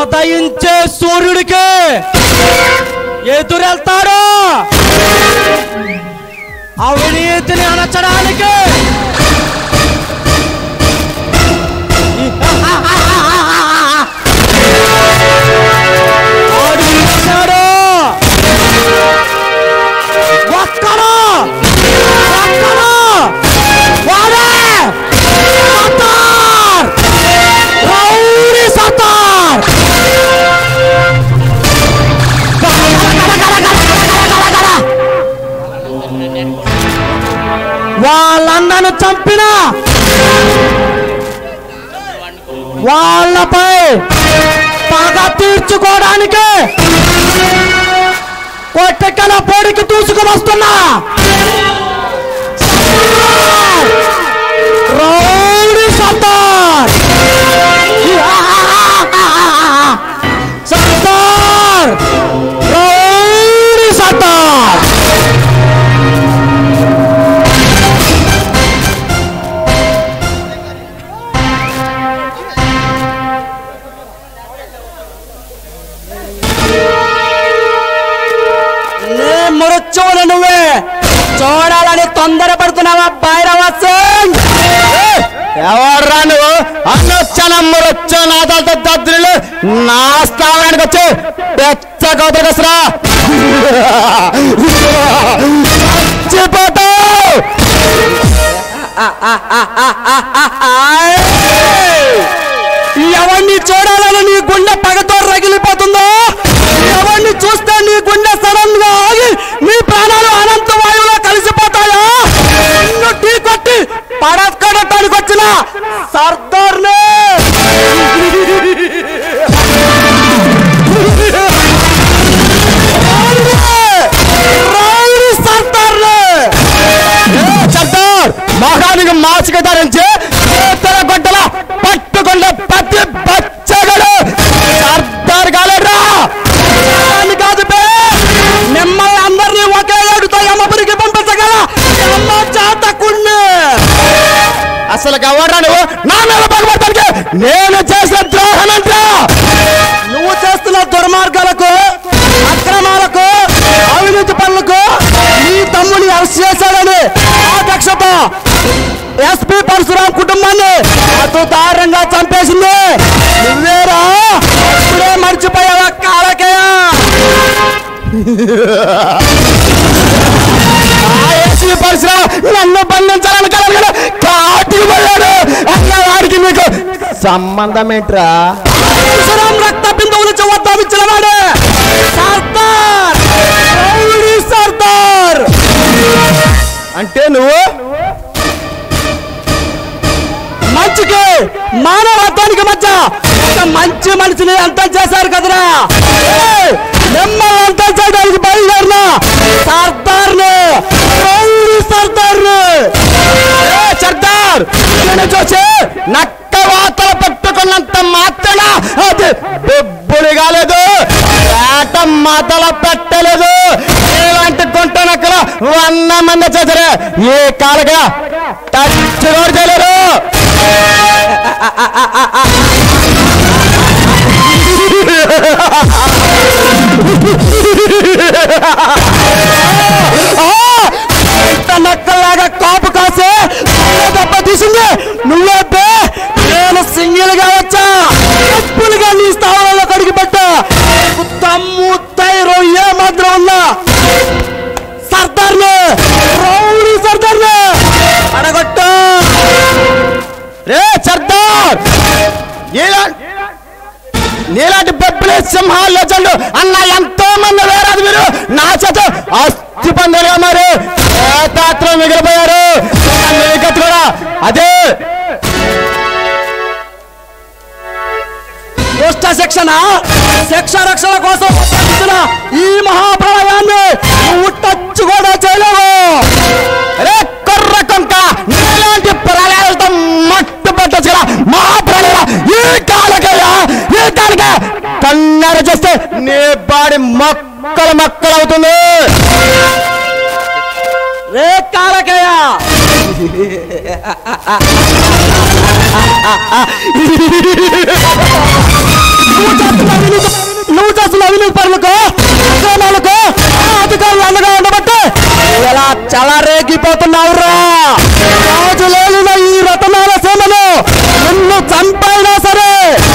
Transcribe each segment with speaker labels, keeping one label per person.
Speaker 1: ఉదయించే సూర్యుడికి ఎదురెళ్తాడు అవినీతిని అణచడానికి వాడు వచ్చాడు ఒక్కడు ఒక్కడు వాడే సత్తార్ రౌడీ సత్తార్ వాళ్ళన్నను చంపిన వాళ్ళపై పగ తీర్చుకోవడానికి కొట్టెక్కల పొడికి దూసుకు వస్తున్నా రౌడీ సత్తార్ సత్తార్ రౌడీ సత్తార్ నే మురచ్చోలు నువ్వే చూడాలని తొందరపడుతున్నావా భైరవ సింగ్
Speaker 2: ఎవర్రా నువ్వు అన్నొచ్చాన మురొచ్చో నాదాలతో దద్దులు నా స్థానానికి వచ్చి పెచ్చ గౌతగసరా చచ్చిపోతావు
Speaker 1: ఎవరిని చూడాలని నీ గుండె పగతో రగిలిపోతుందో ఎవరిని చూస్తే నీ గుండె సడన్ గా ఆగి నీ ప్రాణాలు అనంత వాయువులో కలిసిపోతాయా నిన్ను టీ కొట్టి పడక్కడటానికి వచ్చిన సర్దార్నే రౌడీ సర్దార్నే
Speaker 2: సర్దార్ మొహానికి మాసిక ధరించి చేతుల గొడ్డల పట్టుకున్న ప్రతి బచ్చగడు సర్దార్ కాలేడ్రా
Speaker 1: అని కాదు బే మిమ్మల్ని అందరినీ ఒకే ఏడుతో యమపురికి పంపించగల యమ చాతకుణ్ణి
Speaker 2: అసలు ఎవడ్రా నువ్వు నా మీద పగబడతానికి నేను చేసిన ద్రోహనంట్రా
Speaker 1: నువ్వు చేస్తున్న దుర్మార్గాలకు అక్రమాలకు అవినీతి పనులకు నీ తమ్ముని అరెస్ట్ చేశాడని ఆ కక్షతో ఎస్పీ పరశురాం కుటుంబాన్ని అటు దారుణంగా చంపేసింది నువ్వేరా ఇప్పుడే మర్చిపోయావా కాలకయ్య
Speaker 2: ఆ ఏసీ పరిశ్రమ నన్ను బంధించాలని కలగడు కాటికి పోయాడు అన్న వాడికి నీకు సంబంధం ఏంట్రా
Speaker 1: పరశురాం రక్త బిందువులు చెవద్దామిచ్చిన వాడే సర్దార్ రౌడీ సర్దార్
Speaker 2: అంటే నువ్వు
Speaker 1: మంచికి మానవత్వానికి మధ్య ఒక మంచి మనిషిని అంతం చేశారు కదరా ఏయ్! మిమ్మల్ని అంతం చేయడానికి బయలుదేరిన సర్దార్ని రౌడీ సర్దార్ని
Speaker 2: ఏ సర్దార్ నేను చూసి నక్క వాతలు పట్టుకున్నంత మాత్రాన అది బొబ్బులు కాలేదు వేట మాతల పెట్టలేదు ఇలాంటి గుంట నక్కలు వంద మంది చేశారు ఈ కాలుగా టచ్ కూడా చేయలేరు
Speaker 1: ఇంత నక్కల్లాగా కాపు కాసే నన్ను దెబ్బ తీసింది నువ్వే బే నేను సింగిల్ గా వచ్చా తప్పులుగా నీ స్థానంలో కడిగి పెట్టా నీకు తమ్ము తైరు ఏ మాత్రం ఉన్నా సర్దార్ని రౌడీ సర్దార్ని అడగొట్టు
Speaker 2: రే సర్దార్ ఇలా నీలాంటి బొబ్బులు సింహాలు చండు అన్న ఎంతో మంది వేరాదు మీరు నా చేత అస్థి పందరుగా మరి ఏతాత్రం మిగిలిపోయారు నీకత్తు కూడా అదే
Speaker 1: దుష్ట శిక్షణ శిక్ష రక్షణ కోసం ఉపయోగిస్తున్న ఈ మహాప్రళయాన్ని నువ్వు టచ్ కూడా చేయలేవు
Speaker 2: రే కొర్ర కొంక నీలాంటి ప్రళయాలతో మట్టు పట్టచ్చు కదా మహాప్రళయ ఈ కాలకయ్యా ఈ కాలక కన్నర చేస్తే నీ బాడి మొక్కలు మొక్కలు అవుతుంది
Speaker 1: రే కాలకయ్య నువ్వు చేస్తున్న అవినీతి నువ్వు చేస్తున్న అవినీతి పనులకు అక్రమాలకు ఆ అధికారులు అండగా ఉండబట్టే ఇలా చెలరేగిపోతున్నావురా రాజు లేలిన ఈ రతనాల సేనను నిన్ను చంపైనా సరే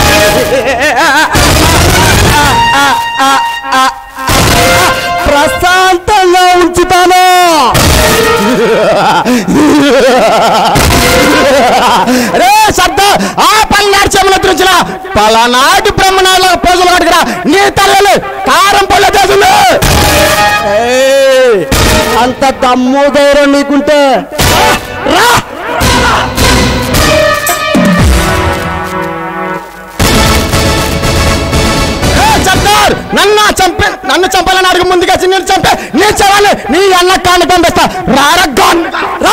Speaker 1: ప్రశాంతంగా ఉంచుతాను
Speaker 2: రే శబ్ద ఆ పల్నాడు చెమల తుడిచిన పలనాటి బ్రహ్మనాళ్ళ పోజులు కట్టుకురా నీ తల్లలు కారం పళ్ళ దేశంలో
Speaker 1: ఏయ్, అంత దమ్ము ధైర్యం నీకుంటే రా
Speaker 2: సర్దార్ నన్ను చంపే నన్ను చంపాలని అడుగు ముందుగా నేను చంపే నీ చవాలి నీ అన్న కాళ్ళు పంపిస్తా రారగ్గా
Speaker 1: రా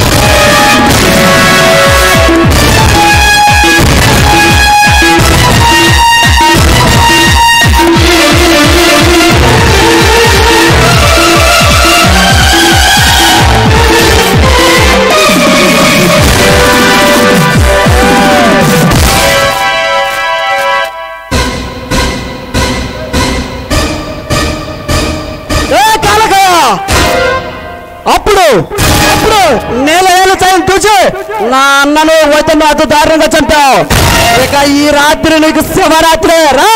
Speaker 1: ఏ కాలకయ్య అప్పుడు అప్పుడు నేల ఏళ్ళ చైన్ చూసి నా అన్నను వదిన అతి దారుణంగా చంపావు ఇక ఈ రాత్రి నీకు శివరాత్రి రా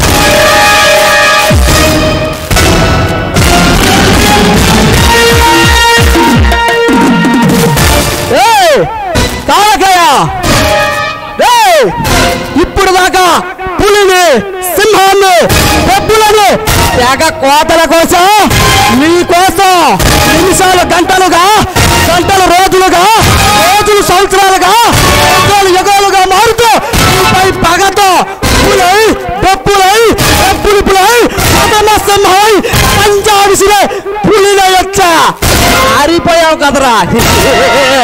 Speaker 1: ఏయ్, కాలకయ్య ఏయ్, ఇప్పుడు దాకా పులిని సింహాన్ని డబ్బులను తెగ కోతల కోసం నీ కోసం నిమిషాలు గంటలుగా గంటలు రోజులుగా రోజులు సంవత్సరాలుగా యుగాలు యుగాలుగా మారుతూ నీపై పగతో పులై డబ్బులై డబ్బులుపులై పదమ సింహై పంజాబిసిలే పులిన వచ్చా ఆరిపోయావు కదరా